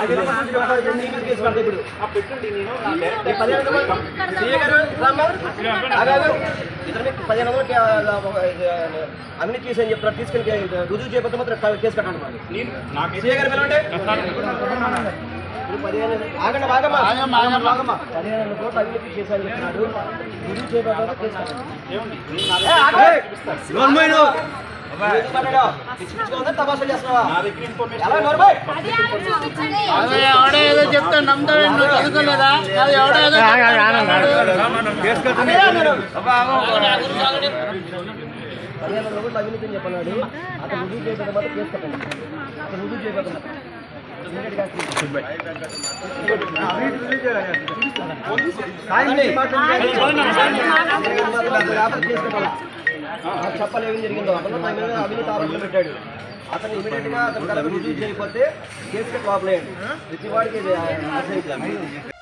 Case కడతా ఇప్పుడు ఈ పదిహేను వందలు సీఏ గారు రామ్మా. ఆగాగు. ఇతని మీద పదిహేను వందలు కే- అవినీతి కేసు అని చెప్తున్నారు తీసుకెళ్ళి రుజువు చేయకపోతే మాత్రం కేసు కట్టండి మరి సీఏ గారు పిలవండి ఇప్పుడు పదిహేను ఆగండి ఆగమ్మా ఆగమ్మా పదిహేను వందల కోట్లు అవినీతి కేసు అని చెప్తున్నాడు రుజువు చేయకపోతే కేసు కట్టండి ఏ, ఆగండి. ఎందుకు మాట్లాడావు? పిచ్చి పిచ్చిగా ఉందా? తమాషా చేస్తున్నావా? ఎలా నోరుమోయ్? అదే ఎవడో ఏదో చెప్తే నమ్ముతాడు నువ్వు చదువుకోలేదా అది ఎవడో ఏదో చెప్తాడు, నమ్మడు. అదే అన్నాడు. పదిహేను వందల కోట్లు అవినీతి అని చెప్పన్నాడు అతను రుజువు చేయకపోతే మాత్రం కేసు కట్టండి అతను రుజువు చేయకపోతే మాత్రం. ఇమ్మీడియట్గా చెప్పలు ఏం జరిగిందో అతను తన మీద అవినీతి ఆరోపణలు పెట్టాడు అతను ఇమీడియట్ గా అతను కనుక రుజువు చేయకపోతే కేసు కట్టి వాపలేయండి ప్రతి వాడికి ఇది ఆశ్రయించాలి